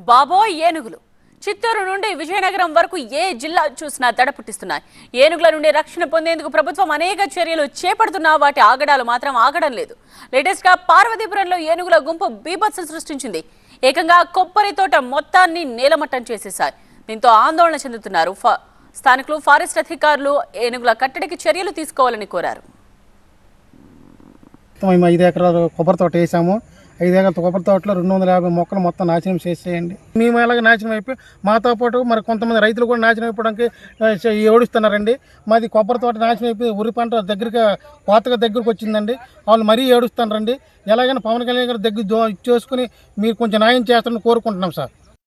బాబోయ్ ఏనుగులు చిత్తూరు నుండి విజయనగరం వరకు ఏ జిల్లా చూసినా దడ పుట్టిస్తున్నాయి ఏనుగుల నుండి రక్షణ పొందేందుకు ప్రభుత్వం అనేక చర్యలు చేపడుతున్నా వాటి ఆగడాలు మాత్రం ఆగడం లేదు లేటెస్ట్ గా పార్వతీపురంలో ఏనుగుల గుంపు బీభత్సం సృష్టించింది ఏకంగా కొబ్బరి తోట మొత్తాన్ని నేలమట్టం చేసేశాయి దీంతో ఆందోళన చెందుతున్నారు ఫా- స్థానికులు ఫారెస్ట్ అధికారులు ఏనుగుల కట్టడికి చర్యలు తీసుకోవాలని కోరారు మొత్తం మేము ఐదు ఎకరాలు కొబ్బరి తోట వేసాము ఐదు ఎకరాల కొబ్బరి తోటలో రెండు వందల యాభై మొక్కలు మొత్తం నాశనం చేసేయండి మేము అలాగే నాశనం అయిపోయి మాతో పాటు మరి కొంతమంది రైతులు కూడా నాశనం అయిపోవడానికి ఆ, చే- ఏడుస్తున్నారండి మాది కొబ్బరి తోట నాశనం అయిపోయి ఉరి పంట దగ్గరగా కోతగా దగ్గరకు వచ్చిందండి వాళ్ళు మరీ ఏడుస్తున్నారండి ఎలాగైనా పవన్ కళ్యాణ్ గారి దగ్గర దో- చేసుకుని మీరు కొంచెం న్యాయం చేస్తారని కోరుకుంటున్నాం సార్